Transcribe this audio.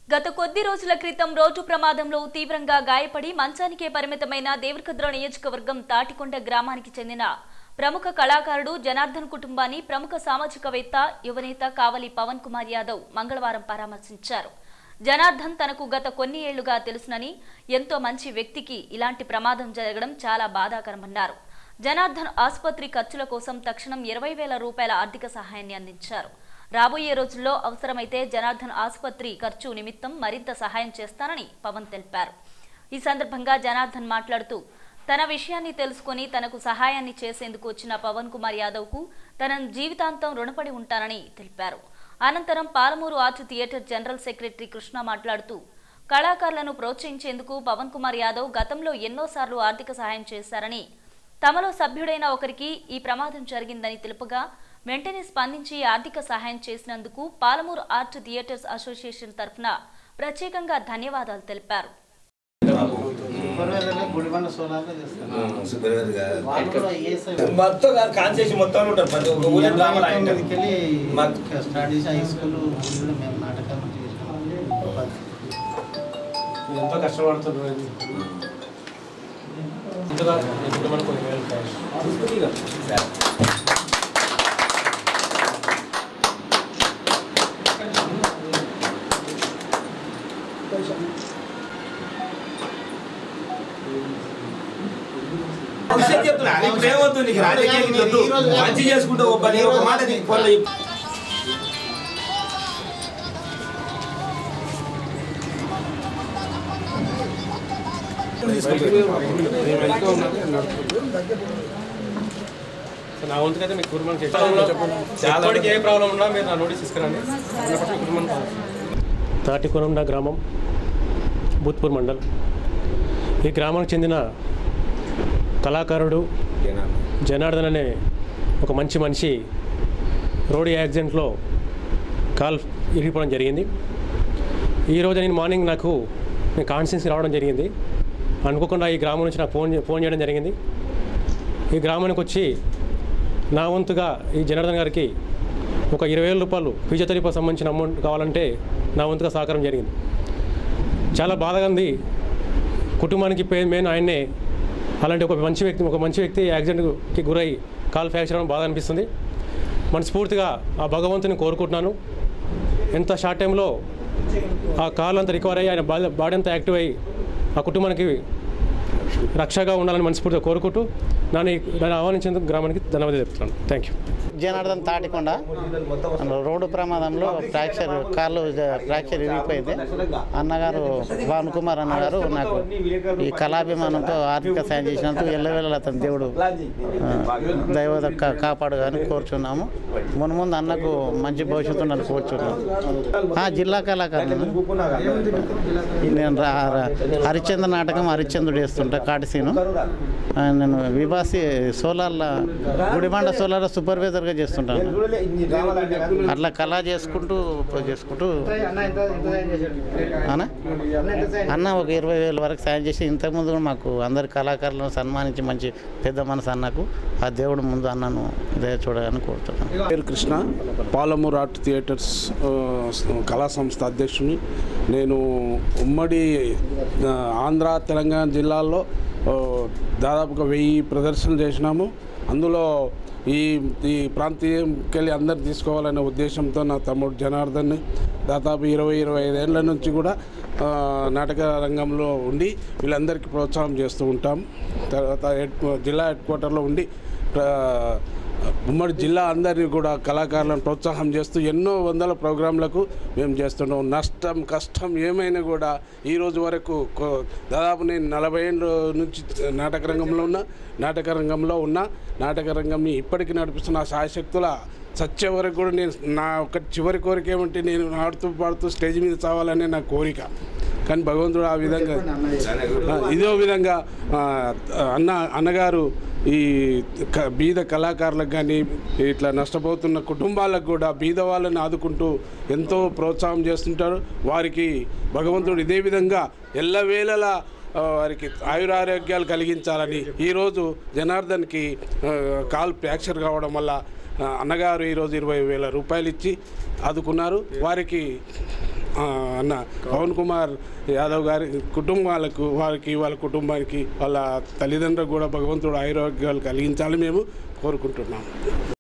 గత కొద్ది రోజుల క్రితం రోడ్డు ప్రమాదంలో తీవ్రంగా గాయపడి మంచానికే పరిమితమైన దేవరకద్ర నియోజకవర్గం తాటికొండ గ్రామానికి చెందిన ప్రముఖ కళాకారుడు జనార్దన్ కుటుంబాన్ని ప్రముఖ సామాజికవేత్త యువనేత కావలి పవన్ కుమార్ యాదవ్ మంగళవారం పరామర్శించారు జనార్దన్ తనకు గత కొన్ని ఏళ్లుగా తెలుసునని ఎంతో మంచి వ్యక్తికి ఇలాంటి ప్రమాదం జరగడం చాలా బాధాకరమన్నారు జనార్దన్ ఆసుపత్రి ఖర్చుల కోసం తక్షణం ఇరవై వేల రూపాయల ఆర్థిక సహాయాన్ని అందించారు రాబోయే రోజుల్లో అవసరమైతే జనార్దన్ ఆసుపత్రి ఖర్చు నిమిత్తం మరింత సహాయం చేస్తానని పవన్ తెలిపారు ఈ సందర్భంగా జనార్దన్ మాట్లాడుతూ తన విషయాన్ని తెలుసుకుని తనకు సహాయాన్ని చేసేందుకు వచ్చిన పవన్ కుమార్ యాదవ్ కు తన జీవితాంతం రుణపడి ఉంటానని తెలిపారు అనంతరం Palamuru art theatre general secretary Krishna మాట్లాడుతూ కళాకారులను ప్రోత్సహించేందుకు పవన్ కుమార్ యాదవ్ గతంలో ఎన్నోసార్లు ఆర్థిక సహాయం చేశారని తమలో సభ్యుడైన ఒకరికి ఈ ప్రమాదం జరిగిందని తెలుపగా వెంటనే స్పందించి ఆర్థిక సహాయం చేసినందుకు పాలమూరు ఆర్ట్ థియేటర్స్ అసోసియేషన్ తరఫున ప్రత్యేకంగా ధన్యవాదాలు తెలిపారు సూపర్వైజర్గా గుడిబండ సోలార్లో చేస్తాను సూపర్వైజర్ గారు వాళ్ళు కూడా ఏఎస్ఐ మొత్తం కాదు కాన్సెషన్ మొత్తం ఉంటారు ప్రతి ఒక్క ఊళ్ళో డ్రామాలు ఆయన ఉంటారు. తొమ్మిదికెళ్ళి మాకు- స్టార్ట్ చేసి హై స్కూల్ ఊళ్ళో మేము నాటకాలు చేసాం ఎంతో కష్టపడుతున్నారు ఇది. ఇంతగా ఇప్పుడు మనకు కొన్ని వేలు క్యాష్ విషయం చెప్తున్నా అది ఇప్పుడు ఏమవుతుంది నీకు రాజకీయం వద్దు మంచి చేసుకుంటూ ఒక పని ఒక మాట నీకు ఫోన్లో చెప్పు. సో నా వంతుగా అయితే మీకు కుటుంబం ఎప్పటికి ఏ ప్రాబ్లం ఉన్నా మీరు నా నోటీస్ తీసుకురండి అన్నప్పుడు మీ కుటుంబం తాటికొనండ గ్రామం భూత్పూర్ మండల్ ఈ గ్రామానికి చెందిన కళాకారుడు జనార్దన్ అనే ఒక మంచి మనిషి రోడ్డు యాక్సిడెంట్లో కాల్ ఇరిగిపోవడం జరిగింది ఈరోజు నేను మార్నింగ్ నాకు నేను కాన్షియన్స్ రావడం జరిగింది అనుకోకుండా ఈ గ్రామం నుంచి నాకు ఫోన్ చే- ఫోన్ చేయడం జరిగింది ఈ గ్రామానికి వచ్చి నా వంతుగా ఈ జనార్దన్ గారికి ఒక ఇరవై వేల రూపాయలు ఫిజియోథెరపీ సంబంధించిన అమౌంట్ కావాలంటే నా వంతుగా సహకారం జరిగింది చాలా బాధగా ఉంది కుటుంబానికి పే మెయిన్ ఆయన్నే అలాంటి ఒక మంచి వ్యక్తి ఒక మంచి వ్యక్తి యాక్సిడెంట్కి గురై కాల్ ఫ్రాక్చర్ అవ్వడం బాధ అనిపిస్తుంది మనస్ఫూర్తిగా ఆ భగవంతుని కోరుకుంటున్నాను ఎంత షార్ట్ టైంలో ఆ కాల్ అంతా రికవర్ అయ్యి ఆయన బాడీ బాడీ అంతా యాక్టివ్ అయ్యి ఆ కుటుంబానికి రక్షగా ఉండాలని మనస్ఫూర్తిగా కోరుకుంటూ నన్ను ఈ- నన్ను ఆహ్వానించేందుకు గ్రామానికి ధన్యవాదాలు చెప్తున్నాను thank you Janardhan Tatikonda road ప్రమాదంలో ఫ్రాక్చర్ కాళ్ళు జ- ఫ్రాక్చర్ ఇరిగిపోయింది అన్నగారు భాను కుమార్ అన్నగారు నాకు ఈ కళాభిమానంతో ఆర్థిక సాయం చేసినందుకు ఎల్లవేళ అతని దేవుడు ఆ, దైవద కా- కాపాడు అని కోరుచున్నాము మును ముందు అన్నకు మంచి భవిష్యత్తు ఉండాలని కోరుచున్నాము ఆ, జిల్లా కళాకారులను నేను రా- రా- హరిశ్చంద్ర నాటకం హరిశ్చంద్రుడు చేస్తుంటా కాటిసీను ఆ, నేను విభాసి సోలార్ల గుడిబండ సోలార్ సూపర్వైజర్గా చేస్తుంటాను అట్లా కళ చేసుకుంటూ చేసుకుంటూ అన్న అన్న ఒక ఇరవై వేల వరకు సాయం చేసి ఇంతకుముందు కూడా మాకు అందరి కళాకారులను సన్మానించి మంచి పెద్ద మనసు అన్నకు ఆ దేవుడు ముందు అన్నను దయ చూడాలని కోరుతున్నాను పేరు కృష్ణ పాలమూరు ఆర్ట్ థియేటర్స్ ఆ, కళా సంస్థ అధ్యక్షుని నేను ఉమ్మడి ఆ, ఆంధ్ర తెలంగాణ జిల్లాల్లో ఆ, దాదాపుగా వెయ్యి ప్రదర్శనలు చేసినాము అందులో ఈ ఈ ప్రాంతీయంకి వెళ్ళి అందరు తీసుకోవాలనే ఉద్దేశంతో నా తమ్ముడు జనార్దన్ దాదాపు ఇరవై ఇరవై ఐదేళ్ల నుంచి కూడా ఆ, నాటక రంగంలో ఉండి వీళ్ళందరికీ ప్రోత్సాహం చేస్తూ ఉంటాం తర్వాత హెడ్ జిల్లా హెడ్ క్వార్టర్లో ఉండి ప్ర- ఉమ్మడి జిల్లా అందరినీ కూడా కళాకారులను ప్రోత్సాహం చేస్తూ ఎన్నో వందల ప్రోగ్రాంలకు మేము చేస్తున్నాం నష్టం కష్టం ఏమైనా కూడా ఈ రోజు వరకు కో- దాదాపు నేను నలభై ఏళ్ళ నుంచి నాటక రంగంలో ఉన్నా నాటక రంగంలో ఉన్నా నాటక రంగంని ఇప్పటికీ నడిపిస్తున్న ఆ శాయశక్తుల చచ్చే వరకు కూడా నేను నా ఒక చివరి కోరిక ఏమంటే నేను ఆడుతూ పాడుతూ స్టేజ్ మీద చావాలనే నా కోరిక కానీ భగవంతుడు ఆ విధంగా ఆ, ఇదో విధంగా ఆ, అన్న అన్నగారు ఈ క- బీద కళాకారులకు కానీ ఇట్లా నష్టపోతున్న కుటుంబాలకు కూడా బీద వాళ్ళని ఆదుకుంటూ ఎంతో ప్రోత్సాహం చేస్తుంటారు వారికి భగవంతుడు ఇదే విధంగా ఎల్లవేళలా ఆ, వారికి ఆయురారోగ్యాలు కలిగించాలని ఈరోజు జనార్దన్కి ఆ, కాల్ ఫ్రాక్చర్ కావడం వల్ల ఆ, అన్నగారు ఈరోజు ఇరవై వేల రూపాయలు ఇచ్చి ఆదుకున్నారు వారికి ఆ, అన్న పవన్ కుమార్ యాదవ్ గారి కుటుంబాలకు వారికి వాళ్ళ కుటుంబానికి వాళ్ళ తల్లిదండ్రులకు కూడా భగవంతుడు ఆయురోగ్యాలు కలిగించాలని మేము కోరుకుంటున్నాము